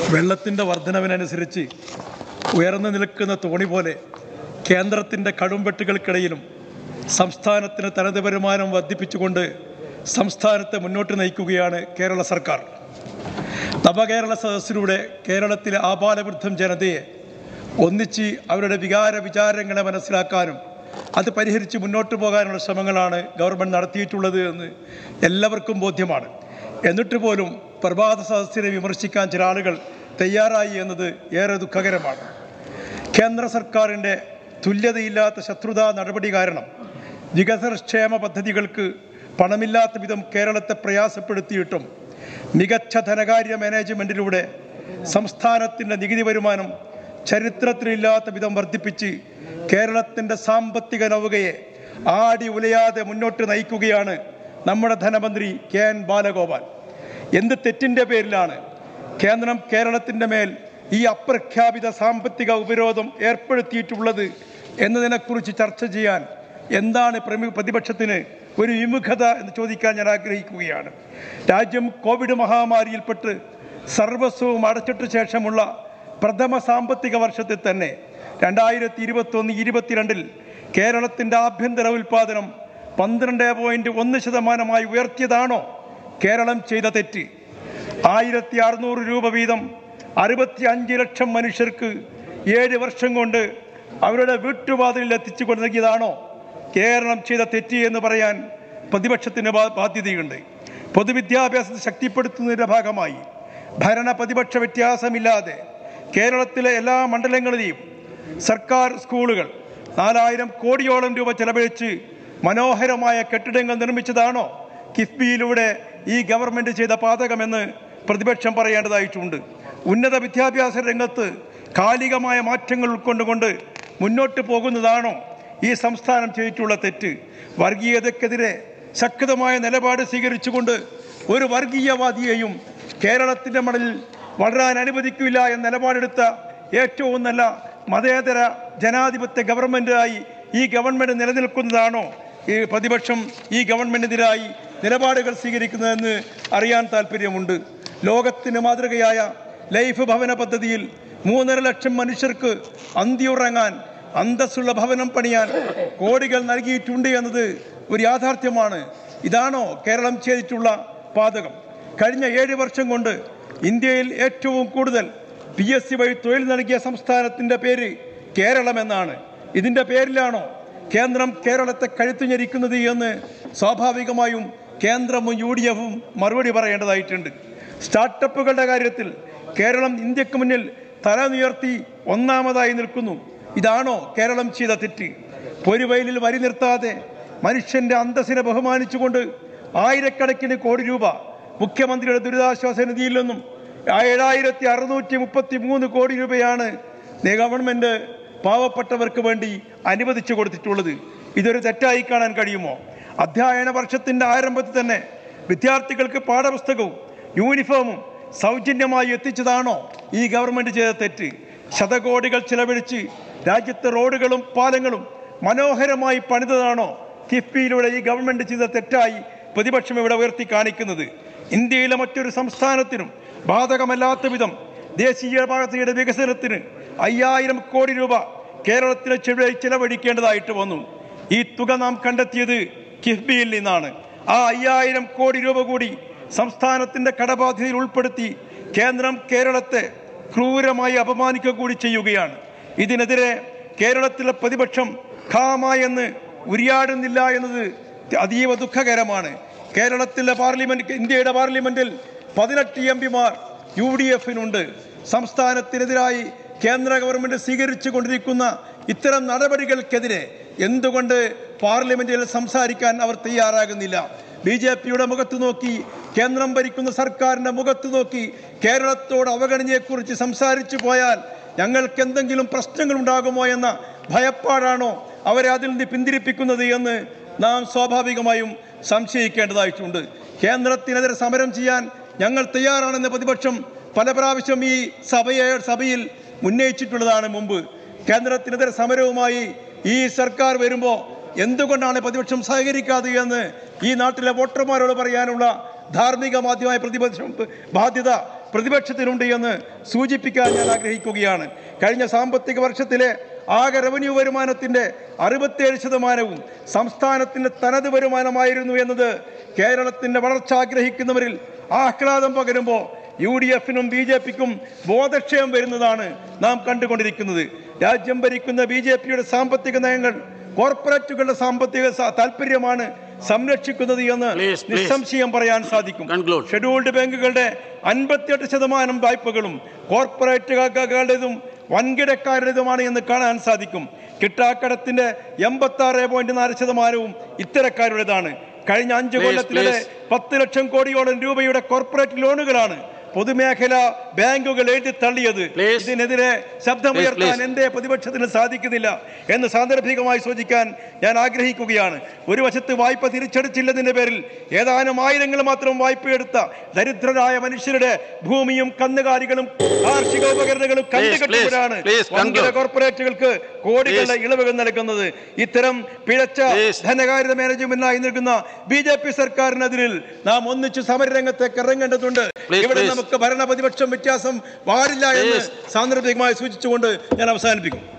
വെള്ളത്തിൻ്റെ വർധനവിനനുസരിച്ച് ഉയർന്നു നിൽക്കുന്ന തോണി പോലെ കേന്ദ്രത്തിൻ്റെ കടുംവെട്ടുകൾക്കിടയിലും സംസ്ഥാനത്തിന് തനത് വരുമാനം വർദ്ധിപ്പിച്ചുകൊണ്ട് സംസ്ഥാനത്തെ മുന്നോട്ട് നയിക്കുകയാണ് കേരള സർക്കാർ നവകേരള സദസ്സിലൂടെ കേരളത്തിലെ ആപാലവൃദ്ധം ജനതയെ ഒന്നിച്ച് അവരുടെ വികാര വിചാരങ്ങളെ മനസ്സിലാക്കാനും അത് പരിഹരിച്ച് മുന്നോട്ട് പോകാനുള്ള ശ്രമങ്ങളാണ് ഗവൺമെൻറ് നടത്തിയിട്ടുള്ളത് എന്ന് എല്ലാവർക്കും ബോധ്യമാണ് എന്നിട്ട് പോലും പ്രഭാത സദസ്സിനെ വിമർശിക്കാൻ ചില ആളുകൾ തയ്യാറായി എന്നത് ഏറെ ദുഃഖകരമാണ് കേന്ദ്ര സർക്കാരിൻ്റെ തുല്യതയില്ലാത്ത ശത്രുതാ നടപടി കാരണം വികസനക്ഷേമ പദ്ധതികൾക്ക് പണമില്ലാത്ത വിധം കേരളത്തെ പ്രയാസപ്പെടുത്തിയിട്ടും മികച്ച ധനകാര്യ മാനേജ്മെൻറ്റിലൂടെ സംസ്ഥാനത്തിൻ്റെ നികുതി വരുമാനം ചരിത്രത്തിലില്ലാത്ത വിധം വർദ്ധിപ്പിച്ച് കേരളത്തിൻ്റെ സാമ്പത്തിക നൗകയെ ആടി ഉലയാതെ മുന്നോട്ട് നയിക്കുകയാണ് നമ്മുടെ ധനമന്ത്രി കെ എൻ ബാലഗോപാൽ എന്ത് തെറ്റിൻ്റെ പേരിലാണ് കേന്ദ്രം കേരളത്തിൻ്റെ മേൽ ഈ അപ്രഖ്യാപിത സാമ്പത്തിക ഉപരോധം ഏർപ്പെടുത്തിയിട്ടുള്ളത് എന്നതിനെക്കുറിച്ച് ചർച്ച ചെയ്യാൻ എന്താണ് പ്രമി പ്രതിപക്ഷത്തിന് ഒരു വിമുഖത എന്ന് ചോദിക്കാൻ ഞാൻ ആഗ്രഹിക്കുകയാണ് രാജ്യം കോവിഡ് മഹാമാരിയിൽപ്പെട്ട് സർവസ്വവും അടച്ചിട്ട ശേഷമുള്ള പ്രഥമ സാമ്പത്തിക വർഷത്തിൽ തന്നെ രണ്ടായിരത്തി ഇരുപത്തൊന്ന് ഇരുപത്തിരണ്ടിൽ കേരളത്തിൻ്റെ ആഭ്യന്തര ഉൽപ്പാദനം പന്ത്രണ്ട് പോയിൻറ്റ് ഒന്ന് ശതമാനമായി ഉയർത്തിയതാണോ കേരളം ചെയ്ത തെറ്റ് ആയിരത്തി അറുന്നൂറ് രൂപ വീതം അറുപത്തി അഞ്ച് ലക്ഷം മനുഷ്യർക്ക് ഏഴ് വർഷം കൊണ്ട് അവരുടെ വീട്ടുവാതിലിൽ എത്തിച്ചു കൊണ്ട് നൽകിയതാണോ കേരളം ചെയ്ത തെറ്റ് എന്ന് പറയാൻ പ്രതിപക്ഷത്തിന് ബാ- ബാധ്യതയുണ്ട് പൊതുവിദ്യാഭ്യാസത്തെ ശക്തിപ്പെടുത്തുന്നതിൻ്റെ ഭാഗമായി ഭരണ പ്രതിപക്ഷ വ്യത്യാസമില്ലാതെ കേരളത്തിലെ എല്ലാ മണ്ഡലങ്ങളിലെയും സർക്കാർ സ്കൂളുകൾ നാലായിരം കോടിയോളം രൂപ ചെലവഴിച്ച് മനോഹരമായ കെട്ടിടങ്ങൾ നിർമ്മിച്ചതാണോ കിഫ്ബിയിലൂടെ ഈ ഗവൺമെൻറ് ചെയ്ത പാതകമെന്ന് പ്രതിപക്ഷം പറയേണ്ടതായിട്ടുണ്ട് ഉന്നത വിദ്യാഭ്യാസ രംഗത്ത് കാലികമായ മാറ്റങ്ങൾ ഉൾക്കൊണ്ടുകൊണ്ട് മുന്നോട്ട് പോകുന്നതാണോ ഈ സംസ്ഥാനം ചെയ്തിട്ടുള്ള തെറ്റ് വർഗീയതക്കെതിരെ ശക്തമായ നിലപാട് സ്വീകരിച്ചുകൊണ്ട് ഒരു വർഗീയവാദിയെയും കേരളത്തിൻ്റെ മണലിൽ വളരാൻ അനുവദിക്കില്ല എന്ന നിലപാടെടുത്ത ഏറ്റവും നല്ല മതേതര ജനാധിപത്യ ഗവൺമെൻറ്റായി ഈ ഗവൺമെൻറ് നിലനിൽക്കുന്നതാണോ ഈ പ്രതിപക്ഷം ഈ ഗവൺമെൻറ്റിനെതിരായി നിലപാടുകൾ സ്വീകരിക്കുന്നതെന്ന് അറിയാൻ താല്പര്യമുണ്ട് ലോകത്തിന് മാതൃകയായ ലൈഫ് ഭവന പദ്ധതിയിൽ മൂന്നര ലക്ഷം മനുഷ്യർക്ക് അന്തിയുറങ്ങാൻ അന്തസ്സുള്ള ഭവനം പണിയാൻ കോടികൾ നൽകിയിട്ടുണ്ട് എന്നത് ഒരു യാഥാർത്ഥ്യമാണ് ഇതാണോ കേരളം ചെയ്തിട്ടുള്ള പാതകം കഴിഞ്ഞ ഏഴ് വർഷം കൊണ്ട് ഇന്ത്യയിൽ ഏറ്റവും കൂടുതൽ പി എസ് സി വഴി തൊഴിൽ നൽകിയ സംസ്ഥാനത്തിൻ്റെ പേര് കേരളം എന്നാണ് ഇതിൻ്റെ പേരിലാണോ കേന്ദ്രം കേരളത്തെ കഴുത്തുഞ്ഞരിക്കുന്നത് എന്ന് സ്വാഭാവികമായും കേന്ദ്രവും യു ഡി എഫും മറുപടി പറയേണ്ടതായിട്ടുണ്ട് സ്റ്റാർട്ടപ്പുകളുടെ കാര്യത്തിൽ കേരളം ഇന്ത്യക്ക് മുന്നിൽ തലനുയർത്തി ഒന്നാമതായി നിൽക്കുന്നു ഇതാണോ കേരളം ചെയ്ത തെറ്റ് പൊരുവയലിൽ വരി നിർത്താതെ മനുഷ്യന്റെ അന്തസ്സിനെ ബഹുമാനിച്ചുകൊണ്ട് ആയിരക്കണക്കിന് കോടി രൂപ മുഖ്യമന്ത്രിയുടെ ദുരിതാശ്വാസ നിധിയിൽ നിന്നും ഏഴായിരത്തി അറുന്നൂറ്റി മുപ്പത്തി മൂന്ന് കോടി രൂപയാണ് ഗവൺമെന്റ് പാവപ്പെട്ടവർക്ക് വേണ്ടി അനുവദിച്ചു കൊടുത്തിട്ടുള്ളത് ഇതൊരു തെറ്റായി കാണാൻ കഴിയുമോ അധ്യയന വർഷത്തിന്റെ ആരംഭത്തിൽ തന്നെ വിദ്യാർത്ഥികൾക്ക് പാഠപുസ്തകവും യൂണിഫോമും സൗജന്യമായി എത്തിച്ചതാണോ ഈ ഗവൺമെന്റ് ചെയ്ത തെറ്റ് ശതകോടികൾ ചിലവഴിച്ച് രാജ്യത്തെ റോഡുകളും പാലങ്ങളും മനോഹരമായി പണിതതാണോ കിഫ്ബിയിലൂടെ ഈ ഗവൺമെന്റ് ചെയ്ത തെറ്റായി പ്രതിപക്ഷം ഇവിടെ ഉയർത്തി കാണിക്കുന്നത് ഇന്ത്യയിലെ മറ്റൊരു സംസ്ഥാനത്തിനും ബാധകമല്ലാത്ത വിധം ദേശീയ പാതയുടെ വികസനത്തിന് അയ്യായിരം കോടി രൂപ കേരളത്തിലെ ചെലവ് ചിലവഴിക്കേണ്ടതായിട്ട് വന്നു ഈ തുക നാം കണ്ടെത്തിയത് കിഫ്ബിയിൽ നിന്നാണ് ആ അയ്യായിരം കോടി രൂപ കൂടി സംസ്ഥാനത്തിന്റെ കടബാധ്യതയിൽ ഉൾപ്പെടുത്തി കേന്ദ്രം കേരളത്തെ ക്രൂരമായി അപമാനിക്കുക കൂടി ചെയ്യുകയാണ് ഇതിനെതിരെ കേരളത്തിലെ പ്രതിപക്ഷം ഖാമായെന്ന് ഉരിയാടുന്നില്ല എന്നത് അതീവ ദുഃഖകരമാണ് കേരളത്തിലെ പാർലമെന്റ് ഇന്ത്യയുടെ പാർലമെന്റിൽ പതിനെട്ട് എം പിമാർ യു ഡി എഫിനുണ്ട് സംസ്ഥാനത്തിനെതിരായി കേന്ദ്ര ഗവൺമെന്റ് സ്വീകരിച്ചു കൊണ്ടിരിക്കുന്ന ഇത്തരം നടപടികൾക്കെതിരെ എന്തുകൊണ്ട് പാർലമെന്റിൽ സംസാരിക്കാൻ അവർ തയ്യാറാകുന്നില്ല ബി ജെ പിയുടെ മുഖത്ത് നോക്കി കേന്ദ്രം ഭരിക്കുന്ന സർക്കാരിന്റെ മുഖത്ത് നോക്കി കേരളത്തോട് അവഗണനയെക്കുറിച്ച് സംസാരിച്ചു പോയാൽ ഞങ്ങൾക്ക് എന്തെങ്കിലും പ്രശ്നങ്ങൾ ഉണ്ടാകുമോ എന്ന ഭയപ്പാടാണോ അവരെ അതിൽ നിന്ന് പിന്തിരിപ്പിക്കുന്നത് എന്ന് നാം സ്വാഭാവികമായും സംശയിക്കേണ്ടതായിട്ടുണ്ട് കേന്ദ്രത്തിനെതിരെ സമരം ചെയ്യാൻ ഞങ്ങൾ തയ്യാറാണെന്ന് പ്രതിപക്ഷം പല പ്രാവശ്യം ഈ സഭയെ സഭയിൽ ഉന്നയിച്ചിട്ടുള്ളതാണ് മുമ്പ് കേന്ദ്രത്തിനെതിരെ സമരവുമായി ഈ സർക്കാർ വരുമ്പോൾ എന്തുകൊണ്ടാണ് പ്രതിപക്ഷം സഹകരിക്കാതെ എന്ന് ഈ നാട്ടിലെ വോട്ടർമാരോട് പറയാനുള്ള ധാർമ്മിക മാധ്യമമായ പ്രതിപക്ഷം ബാധ്യത പ്രതിപക്ഷത്തിനുണ്ട് എന്ന് സൂചിപ്പിക്കാൻ ഞാൻ ആഗ്രഹിക്കുകയാണ് കഴിഞ്ഞ സാമ്പത്തിക വർഷത്തിലെ ആകെ റവന്യൂ വരുമാനത്തിന്റെ അറുപത്തേഴ് ശതമാനവും സംസ്ഥാനത്തിന്റെ തനത് വരുമാനമായിരുന്നു എന്നത് കേരളത്തിന്റെ വളർച്ച ആഗ്രഹിക്കുന്നവരിൽ ആഹ്ലാദം പകരുമ്പോൾ യു ഡി എഫിനും ബി ജെ പിക്കും ബോധക്ഷയം വരുന്നതാണ് നാം കണ്ടുകൊണ്ടിരിക്കുന്നത് രാജ്യം ഭരിക്കുന്ന ബി ജെ പിയുടെ സാമ്പത്തിക നയങ്ങൾ കോർപ്പറേറ്റുകളുടെ സാമ്പത്തിക സ- താല്പര്യമാണ് സംരക്ഷിക്കുന്നത് എന്ന് Please, please. നിസ്സംശയം പറയാൻ സാധിക്കും Conclude. ഷെഡ്യൂൾഡ് ബാങ്കുകളുടെ അൻപത്തിയെട്ട് ശതമാനം വായ്പകളും കോർപ്പറേറ്റുകാരുടേതും വൻകിടക്കാരുടേതുമാണ് എന്ന് കാണാൻ സാധിക്കും കിട്ടാക്കടത്തിന്റെ എൺപത്തി ആറ് പോയിന്റ് നാല് ശതമാനവും ഇത്തരക്കാരുടേതാണ് കഴിഞ്ഞ അഞ്ച് Please, കൊല്ലത്തിനിടെ please. പത്ത് ലക്ഷം കോടിയോളം രൂപയുടെ കോർപ്പറേറ്റ് ലോണുകളാണ് പൊതുമേഖല ബാങ്കുകൾ എഴുതി തള്ളിയത് Please. ഇതിനെതിരെ ശബ്ദമുയർത്താൻ please. എന്തേ പ്രതിപക്ഷത്തിന് സാധിക്കുന്നില്ല എന്ന് സാന്ദർഭികമായി സൂചിക്കാൻ ഞാൻ ആഗ്രഹിക്കുകയാണ് ഒരു വശത്ത് വായ്പ തിരിച്ചടിച്ചില്ലതിന്റെ പേരിൽ ഏതാനും ആയിരങ്ങൾ മാത്രം വായ്പയെടുത്ത ദരിദ്രരായ മനുഷ്യരുടെ ഭൂമിയും കന്നുകാലികളും കാർഷിക ഉപകരണങ്ങളും കണ്ടുകെട്ടുമ്പോഴാണ് please conclude. വൻകിട കോർപ്പറേറ്റുകൾക്ക് കോടികളുടെ ഇളവുകൾ നൽകുന്നത് ഇത്തരം പിഴച്ച Please. ധനകാര്യ മാനേജ്മെന്റായി നിൽക്കുന്ന ബി ജെ പി സർക്കാരിനെതിരിൽ നാം ഒന്നിച്ചു സമരരംഗത്തേക്ക് ഇറങ്ങേണ്ടതുണ്ട് Please, ഇവിടെ please. നമുക്ക് ഭരണ പ്രതിപക്ഷം വ്യത്യാസം പാടില്ല എന്ന് Please. സാന്ദർഭികമായി സൂചിച്ചുകൊണ്ട് ഞാൻ അവസാനിപ്പിക്കും